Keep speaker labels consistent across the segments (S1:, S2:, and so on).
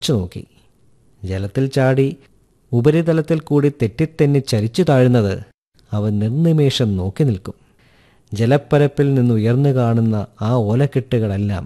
S1: ച്ചു നോക്കി ജലത്തിൽ ചാടി ഉപരിതലത്തിൽ കൂടി തെറ്റിത്തെന്നി ചരിച്ചു താഴുന്നത് അവൻ നിർനിമേഷം നോക്കി നിൽക്കും ജലപ്പരപ്പിൽ നിന്ന് ഉയർന്നു കാണുന്ന ആ ഓലക്കെട്ടുകളെല്ലാം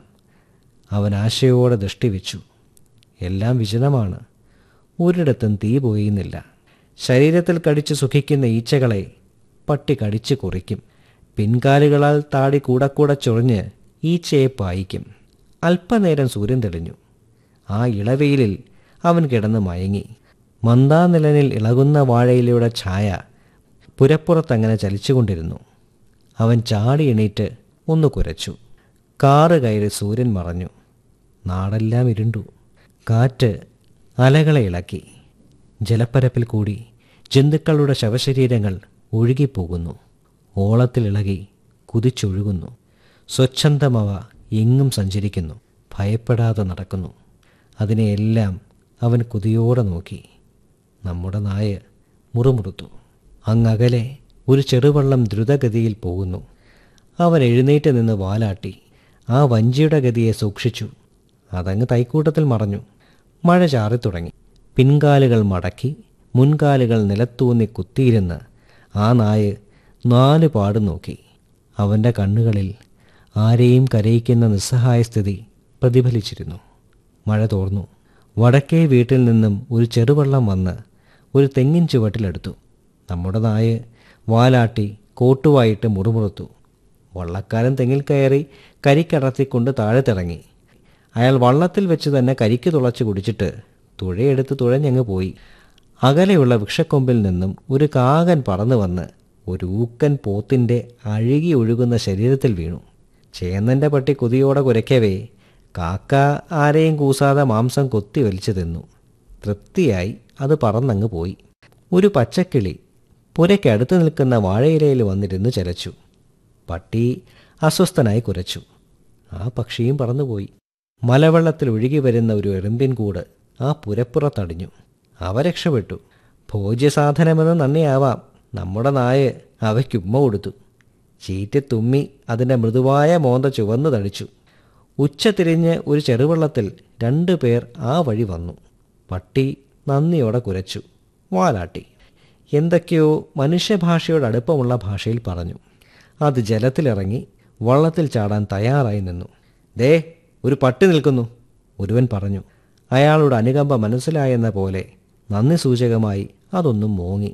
S1: അവൻ ആശയോടെ ദൃഷ്ടി വെച്ചു എല്ലാം വിജനമാണ് ഒരിടത്തും തീ പോയുന്നില്ല ശരീരത്തിൽ കടിച്ചു സുഖിക്കുന്ന ഈച്ചകളെ പട്ടി കടിച്ചു കുറിക്കും പിൻകാലുകളാൽ താടി കൂടെ കൂടെ ചൊറിഞ്ഞ് ഈച്ചയെ പായിക്കും അല്പനേരം സൂര്യൻ തെളിഞ്ഞു ആ ഇളവെയിലിൽ അവൻ കിടന്ന് മയങ്ങി മന്ദാനിലനിൽ ഇളകുന്ന വാഴയിലയുടെ ഛായ പുരപ്പുറത്തങ്ങനെ ചലിച്ചുകൊണ്ടിരുന്നു അവൻ ചാടി എണീറ്റ് ഒന്ന് കുരച്ചു കാറ് കയറി സൂര്യൻ മറഞ്ഞു നാടെല്ലാം ഇരുണ്ടു കാറ്റ് അലകളെ ഇളക്കി ജലപ്പരപ്പിൽ കൂടി ജന്തുക്കളുടെ ശവശരീരങ്ങൾ ഒഴുകിപ്പോകുന്നു ഓളത്തിലിളകി കുതിച്ചൊഴുകുന്നു സ്വച്ഛന്തമവ എങ്ങും സഞ്ചരിക്കുന്നു ഭയപ്പെടാതെ നടക്കുന്നു അതിനെയെല്ലാം അവൻ കുതിയോടെ നോക്കി നമ്മുടെ നായ മുറുമുറുത്തു അങ്ങകലെ ഒരു ചെറുവള്ളം ദ്രുതഗതിയിൽ പോകുന്നു അവൻ എഴുന്നേറ്റ് നിന്ന് വാലാട്ടി ആ വഞ്ചിയുടെ ഗതിയെ സൂക്ഷിച്ചു അതങ്ങ് തൈക്കൂട്ടത്തിൽ മറഞ്ഞു മഴ ചാറിത്തുടങ്ങി പിൻകാലുകൾ മടക്കി മുൻകാലുകൾ നിലത്തൂന്നി കുത്തിയിരുന്ന് ആ നായ് നാല് പാട് നോക്കി അവൻ്റെ കണ്ണുകളിൽ ആരെയും കരയിക്കുന്ന നിസ്സഹായ സ്ഥിതി പ്രതിഫലിച്ചിരുന്നു മഴ തോർന്നു വടക്കേ വീട്ടിൽ നിന്നും ഒരു ചെറുവള്ളം വന്ന് ഒരു തെങ്ങിൻ ചുവട്ടിലെടുത്തു നമ്മുടെ നായ് വാലാട്ടി കോട്ടുവായിട്ട് മുറുമുറുത്തു വള്ളക്കാരൻ തെങ്ങിൽ കയറി കരിക്കടത്തിക്കൊണ്ട് താഴെ തിറങ്ങി അയാൾ വള്ളത്തിൽ വെച്ച് തന്നെ കരിക്ക് തുളച്ച് കുടിച്ചിട്ട് തുഴയെടുത്ത് തുഴഞ്ഞങ്ങ് പോയി അകലെയുള്ള വൃക്ഷക്കൊമ്പിൽ നിന്നും ഒരു കാകൻ പറന്നു വന്ന് ഒരു ഊക്കൻ പോത്തിൻ്റെ അഴുകി ഒഴുകുന്ന ശരീരത്തിൽ വീണു ചേന്നൻ്റെ പട്ടി കുതിയോടെ കുരയ്ക്കവേ കാക്ക ആരെയും കൂസാതെ മാംസം കൊത്തി വലിച്ചു തിന്നു തൃപ്തിയായി അത് പറന്നങ്ങ് പോയി ഒരു പച്ചക്കിളി പുരയ്ക്കടുത്ത് നിൽക്കുന്ന വാഴയിലയിൽ വന്നിരുന്ന് ചലച്ചു പട്ടി അസ്വസ്ഥനായി കുരച്ചു ആ പക്ഷിയും പറന്നുപോയി മലവെള്ളത്തിൽ ഒഴുകി വരുന്ന ഒരു എറുമ്പിൻ കൂട് ആ പുരപ്പുറത്തടിഞ്ഞു അവ രക്ഷപ്പെട്ടു ഭോജ്യസാധനമെന്ന് നന്ദിയാവാം നമ്മുടെ നായ അവയ്ക്കുമ്മ കൊടുത്തു ചീറ്റി തുമ്മി അതിൻ്റെ മൃദുവായ മോന്ത ചുവന്നു തടിച്ചു ഉച്ച തിരിഞ്ഞ് ഒരു ചെറുവള്ളത്തിൽ രണ്ടു പേർ ആ വഴി വന്നു പട്ടി നന്ദിയോടെ കുരച്ചു വാലാട്ടി എന്തൊക്കെയോ മനുഷ്യഭാഷയോട് അടുപ്പമുള്ള ഭാഷയിൽ പറഞ്ഞു അത് ജലത്തിലിറങ്ങി വള്ളത്തിൽ ചാടാൻ തയ്യാറായി നിന്നു ദേ ഒരു പട്ടി നിൽക്കുന്നു ഒരുവൻ പറഞ്ഞു അയാളുടെ അനുകമ്പ മനസ്സിലായെന്ന പോലെ നന്ദി സൂചകമായി അതൊന്നും മോങ്ങി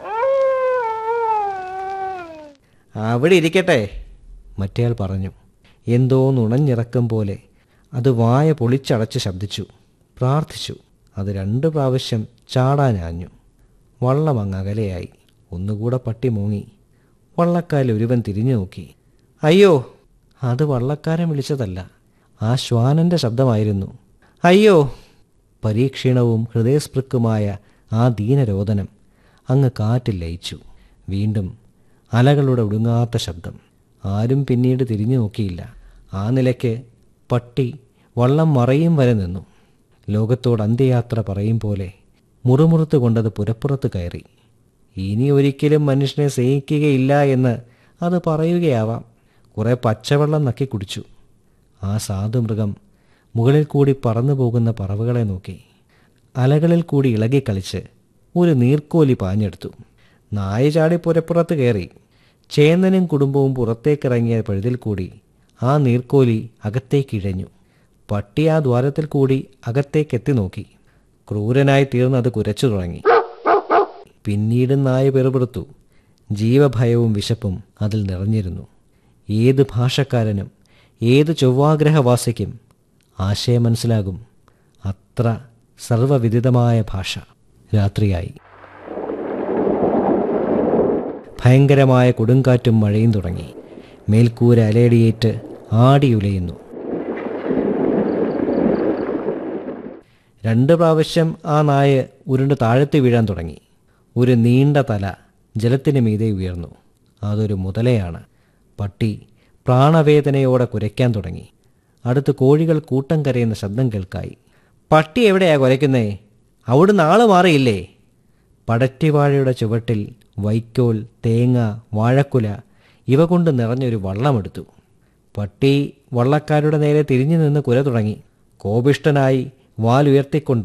S1: അവിടെ ഇരിക്കട്ടെ മറ്റേയാൾ പറഞ്ഞു എന്തോ നുണഞ്ഞിറക്കം പോലെ അത് വായ പൊളിച്ചടച്ച് ശബ്ദിച്ചു പ്രാർത്ഥിച്ചു അത് രണ്ട് പ്രാവശ്യം ചാടാനാഞ്ഞു വള്ളം അങ്ങ് അകലെയായി ഒന്നുകൂടെ പട്ടി മൂങ്ങി വള്ളക്കാരിൽ ഒരുവൻ തിരിഞ്ഞു നോക്കി അയ്യോ അത് വള്ളക്കാരൻ വിളിച്ചതല്ല ആ ശ്വാനന്റെ ശബ്ദമായിരുന്നു അയ്യോ പരീക്ഷീണവും ഹൃദയസ്പൃക്കുമായ ആ ദീനരോദനം അങ്ങ് കാറ്റിൽ ലയിച്ചു വീണ്ടും അലകളുടെ ഒടുങ്ങാത്ത ശബ്ദം ആരും പിന്നീട് തിരിഞ്ഞു നോക്കിയില്ല ആ നിലയ്ക്ക് പട്ടി വള്ളം മറയും വരെ നിന്നു ലോകത്തോട് അന്ത്യയാത്ര പറയും പോലെ മുറുമുറുത്ത് കൊണ്ടത് പുരപ്പുറത്ത് കയറി ഇനി ഒരിക്കലും മനുഷ്യനെ സ്നേഹിക്കുകയില്ല എന്ന് അത് പറയുകയാവാം കുറേ പച്ചവെള്ളം നക്കി കുടിച്ചു ആ സാധുമൃഗം മുകളിൽ കൂടി പറന്നു പോകുന്ന പറവുകളെ നോക്കി അലകളിൽ കൂടി ഇളകിക്കളിച്ച് ഒരു നീർക്കോലി പാഞ്ഞെടുത്തു നായ ചാടി പുരപ്പുറത്ത് കയറി ചേന്നനും കുടുംബവും പുറത്തേക്കിറങ്ങിയ പഴുതിൽ കൂടി ആ നീർക്കോലി അകത്തേക്കിഴഞ്ഞു പട്ടി ആ ദ്വാരത്തിൽ കൂടി അകത്തേക്കെത്തി നോക്കി ക്രൂരനായി തീർന്നത് കുരച്ചു തുടങ്ങി പിന്നീട് നായ പെറുപെറുത്തു ജീവഭയവും വിശപ്പും അതിൽ നിറഞ്ഞിരുന്നു ഏത് ഭാഷക്കാരനും ഏത് ചൊവ്വാഗ്രഹവാസിക്കും ആശയം മനസ്സിലാകും അത്ര സർവവിദിതമായ ഭാഷ രാത്രിയായി ഭയങ്കരമായ കൊടുങ്കാറ്റും മഴയും തുടങ്ങി മേൽക്കൂര അലയടിയേറ്റ് ആടിയുലയുന്നു രണ്ട് പ്രാവശ്യം ആ നായ ഉരുണ്ട് താഴത്ത് വീഴാൻ തുടങ്ങി ഒരു നീണ്ട തല ജലത്തിന് മീതെ ഉയർന്നു അതൊരു മുതലയാണ് പട്ടി പ്രാണവേദനയോടെ കുരയ്ക്കാൻ തുടങ്ങി അടുത്ത് കോഴികൾ കൂട്ടം കരയുന്ന ശബ്ദം കേൾക്കായി പട്ടി എവിടെയാ കുരയ്ക്കുന്നേ അവിടുന്ന് ആള് മാറിയില്ലേ പടറ്റിവാഴയുടെ ചുവട്ടിൽ വൈക്കോൽ തേങ്ങ വാഴക്കുല ഇവ കൊണ്ട് നിറഞ്ഞൊരു വള്ളമെടുത്തു പട്ടി വള്ളക്കാരുടെ നേരെ തിരിഞ്ഞു നിന്ന് കുര തുടങ്ങി കോപിഷ്ടനായി വാലുയർത്തിക്കൊണ്ട്